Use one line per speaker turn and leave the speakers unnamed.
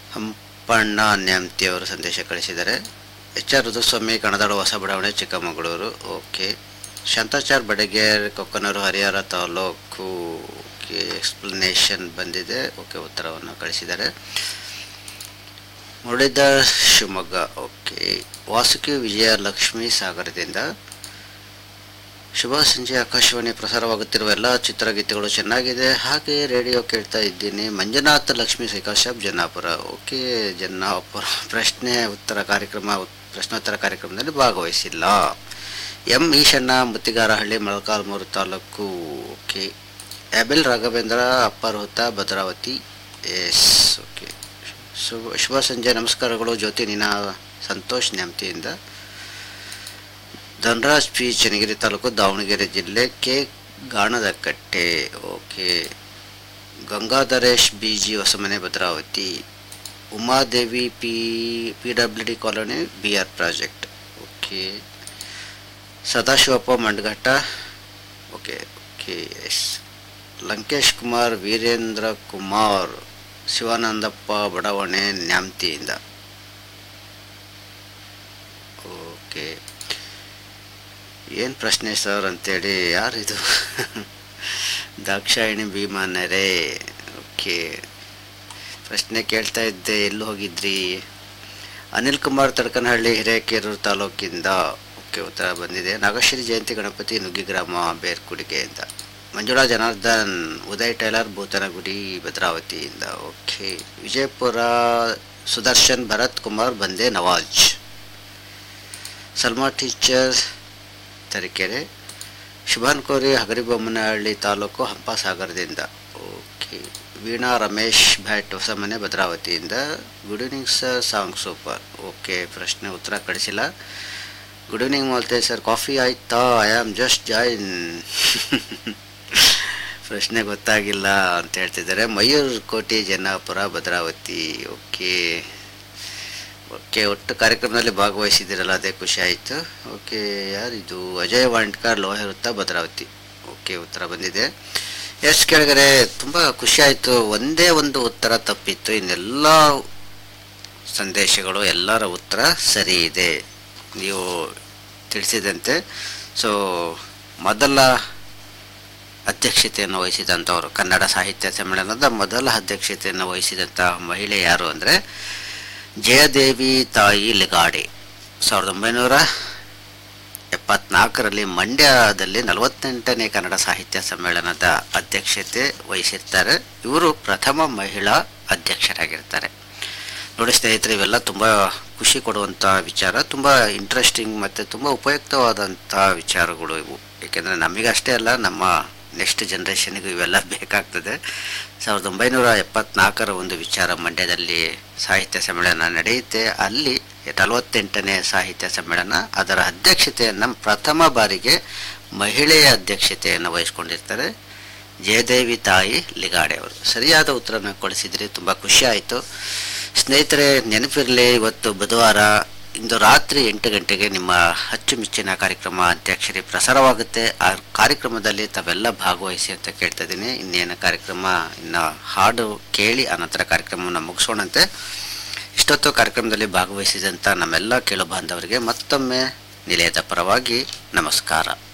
ಹಂಪಣ್ಣ ನ್ಯಾಮ್ತಿ ಅವರು ಸಂದೇಶ ಕಳಿಸಿದ್ದಾರೆ ಎಚ್ ಆರ್ ಋತುಸ್ವಾಮಿ ಕಣದಾಳು ಹೊಸ ಬಡಾವಣೆ Chikkamagaluru okay Shantachar Badager Kokkanur Harihara taluk okay explanation ಬಂದಿದೆ ಓಕೆ ಉತ್ತರವನ್ನು ಕಳಿಸಿದ್ದಾರೆ ಮುರಳೀಧರ್ ಶಿವಮೊಗ್ಗ ಓಕೆ ವಾಸುಕಿ ವಿಜಯಲಕ್ಷ್ಮಿ ಸಾಗರದಿಂದ ಶುಭ ಸಂಜೆ ಆಕಾಶವಾಣಿ ಪ್ರಸಾರವಾಗುತ್ತಿರುವ ಎಲ್ಲ ಚಿತ್ರಗೀತೆಗಳು ಚೆನ್ನಾಗಿದೆ ಹಾಗೆ ರೇಡಿಯೋ ಕೇಳ್ತಾ ಇದ್ದೀನಿ Manjunatha Lakshmi cycle shop Jannapura okay Jannapura ಪ್ರಶ್ನೆ ಉತ್ತರ ಕಾರ್ಯಕ್ರಮ ಉತ್- ಪ್ರಶ್ನೋತ್ತರ ಕಾರ್ಯಕ್ರಮದಲ್ಲಿ ಭಾಗವಹಿಸಿಲ್ಲ M Eshanna Muttigarahalli Molakalmuru taluk okay Abel Raghavendra ಅಪ್ಪರೋತ ಭದ್ರಾವತಿ ಎಸ್ ಓಕೆ ಶುಭ ಶುಭ ಸಂಜೆ ನಮಸ್ಕಾರಗಳು ಜ್ಯೋತಿ ನೀನಾ ಸಂತೋಷ್ ನ್ಯಾಮ್ತಿಯಿಂದ ಧನರಾಜ್ ಪಿ ಚನ್ನಗಿರಿ ತಾಲೂಕು ದಾವಣಗೆರೆ ಜಿಲ್ಲೆ K Ganadakatte okay Gangadharesh B G Hosamane Bhadravati Umadevi P P W D colony B R project okay Sadashivappa Mandaghatta okay okay S Lankesh Kumar Veerendra Kumar Shivanandappa ಬಡಾವಣೆ ನ್ಯಾಮ್ತಿಯಿಂದ ಓಕೆ ಏನು ಪ್ರಶ್ನೆ ಸರ್ ಅಂತೇಳಿ ಯಾರಿದು ದಾಕ್ಷಾಯಿಣಿ ಭೀಮಾನರೇ ಓಕೆ ಪ್ರಶ್ನೆ ಕೇಳ್ತಾ ಇದ್ದೆ ಎಲ್ಲಿ ಹೋಗಿದ್ರಿ ಅನಿಲ್ ಕುಮಾರ್ ತಡಕನಹಳ್ಳಿ ಹಿರೇಕೆರೂರು ತಾಲೂಕಿಂದ ಓಕೆ ಉತ್ತರ ಬಂದಿದೆ ನಾಗಶ್ರೀ ಜಯಂತಿ ಗಣಪತಿ ನುಗ್ಗಿಗ್ರಾಮ ಬೇರ್ಕುಡಿಗೆಯಿಂದ ಮಂಜುಳಾ ಜನಾರ್ದನ್ ಉದಯ್ ಟೈಲರ್ ಭೂತನಗುಡಿ ಭದ್ರಾವತಿಯಿಂದ ಓಕೆ ವಿಜಯಪುರ ಸುದರ್ಶನ್ ಭರತ್ ಕುಮಾರ್ ಬಂದೆ ನವಾಜ್ ಸಲ್ಮಾ ಟೀಚರ್ ತರೀಕೆರೆ ಶುಭಾನ್ ಕೋರಿ ಹಗರಿಬೊಮ್ಮನಹಳ್ಳಿ ತಾಲೂಕು ಹಂಪಸಾಗರದಿಂದ ಓಕೆ ವೀಣಾ ರಮೇಶ್ ಭಟ್ ಹೊಸಮನೆ ಭದ್ರಾವತಿಯಿಂದ good evening sir song super okay ಪ್ರಶ್ನೆ ಉತ್ತರ ಕಳಿಸಿಲ್ಲ ಗುಡ್ ಈವ್ನಿಂಗ್ ಮಾಲ್ತೆ ಸರ್ ಕಾಫಿ ಆಯ್ತಾ ಐ ಆಮ್ ಜಸ್ಟ್ ಜಾಯಿನ್ ಪ್ರಶ್ನೆ ಗೊತ್ತಾಗಿಲ್ಲ ಅಂತ ಹೇಳ್ತಿದ್ದಾರೆ ಮಯೂರ್ ಕೋಟಿ ಜನ್ನಾಪುರ ಭದ್ರಾವತಿ ಓಕೆ ಓಕೆ ಒಟ್ಟು ಕಾರ್ಯಕ್ರಮದಲ್ಲಿ ಭಾಗವಹಿಸಿದ್ದೀರಲ್ಲ ಅದೇ ಖುಷಿ ಆಯಿತು ಓಕೆ ಯಾರಿದು ಅಜಯ್ ವಾಂಡ್ಕರ್ ಲೋಹೆ ವೃತ್ತ ಭದ್ರಾವತಿ ಓಕೆ ಉತ್ತರ ಬಂದಿದೆ ಎಷ್ಟು ಕೆಳಗಡೆ ತುಂಬ ಖುಷಿ ಆಯಿತು ಒಂದೇ ಒಂದು ಉತ್ತರ ತಪ್ಪಿತ್ತು ಇನ್ನೆಲ್ಲ ಸಂದೇಶಗಳು ಎಲ್ಲರ ಉತ್ತರ ಸರಿ ಇದೆ ನೀವು ತಿಳಿಸಿದಂತೆ ಸೊ ಮೊದಲ ಅಧ್ಯಕ್ಷತೆಯನ್ನು ವಹಿಸಿದಂಥವರು ಕನ್ನಡ ಸಾಹಿತ್ಯ ಸಮ್ಮೇಳನದ ಮೊದಲ ಅಧ್ಯಕ್ಷತೆಯನ್ನು ವಹಿಸಿದಂಥ ಮಹಿಳೆ ಯಾರು ಅಂದರೆ ಜಯದೇವಿ ತಾಯಿ ಲಿಗಾಡೆ ಸಾವಿರದ ಒಂಬೈನೂರ ಎಪ್ಪತ್ನಾಲ್ಕರಲ್ಲಿ ಮಂಡ್ಯದಲ್ಲಿ ನಲವತ್ತೆಂಟನೇ ಕನ್ನಡ ಸಾಹಿತ್ಯ ಸಮ್ಮೇಳನದ ಅಧ್ಯಕ್ಷತೆ ವಹಿಸಿರ್ತಾರೆ ಇವರು ಪ್ರಥಮ ಮಹಿಳಾ ಅಧ್ಯಕ್ಷರಾಗಿರ್ತಾರೆ ನೋಡಿ ಸ್ನೇಹಿತರೆ ಇವೆಲ್ಲ ತುಂಬ ಖುಷಿ ಕೊಡುವಂಥ ವಿಚಾರ ತುಂಬ ಇಂಟ್ರೆಸ್ಟಿಂಗ್ ಮತ್ತು ತುಂಬ ಉಪಯುಕ್ತವಾದಂಥ ವಿಚಾರಗಳು ಇವು ಏಕೆಂದರೆ ನಮಗಷ್ಟೇ ಅಲ್ಲ ನಮ್ಮ ನೆಕ್ಸ್ಟ್ ಜನ್ರೇಷನ್ಗೂ ಇವೆಲ್ಲ ಬೇಕಾಗ್ತದೆ ಸಾವಿರದ ಒಂಬೈನೂರ ಎಪ್ಪತ್ನಾಲ್ಕರ ಒಂದು ವಿಚಾರ ಮಂಡ್ಯದಲ್ಲಿ ಸಾಹಿತ್ಯ ಸಮ್ಮೇಳನ ನಡೆಯುತ್ತೆ ಅಲ್ಲಿ ನಲವತ್ತೆಂಟನೇ ಸಾಹಿತ್ಯ ಸಮ್ಮೇಳನ ಅದರ ಅಧ್ಯಕ್ಷತೆಯನ್ನು ಪ್ರಥಮ ಬಾರಿಗೆ ಮಹಿಳೆಯ ಅಧ್ಯಕ್ಷತೆಯನ್ನು ವಹಿಸ್ಕೊಂಡಿರ್ತಾರೆ ಜಯದೇವಿ ತಾಯಿ ಲಿಗಾಡೆ ಅವರು ಸರಿಯಾದ ಉತ್ತರನ ಕೊಡಿಸಿದ್ರಿ ತುಂಬ ಖುಷಿ ಆಯಿತು ಸ್ನೇಹಿತರೆ ನೆನಪಿರಲಿ ಇವತ್ತು ಬುಧವಾರ ಇಂದು ರಾತ್ರಿ ಎಂಟು ಗಂಟೆಗೆ ನಿಮ್ಮ ಅಚ್ಚುಮೆಚ್ಚಿನ ಕಾರ್ಯಕ್ರಮ ಅಂತ್ಯಾಕ್ಷರಿ ಪ್ರಸಾರವಾಗುತ್ತೆ ಆ ಕಾರ್ಯಕ್ರಮದಲ್ಲಿ ತಾವೆಲ್ಲ ಭಾಗವಹಿಸಿ ಅಂತ ಕೇಳ್ತಾ ಇದ್ದೀನಿ ಇನ್ನೇನು ಕಾರ್ಯಕ್ರಮ ಇನ್ನು ಹಾಡು ಕೇಳಿ ಅನಂತರ ಕಾರ್ಯಕ್ರಮವನ್ನು ಮುಗಿಸೋಣಂತೆ ಇಷ್ಟೊತ್ತು ಕಾರ್ಯಕ್ರಮದಲ್ಲಿ ಭಾಗವಹಿಸಿದಂಥ ನಮ್ಮೆಲ್ಲ ಕೇಳು ಬಾಂಧವರಿಗೆ ಮತ್ತೊಮ್ಮೆ ನಿಲಯದ ಪರವಾಗಿ ನಮಸ್ಕಾರ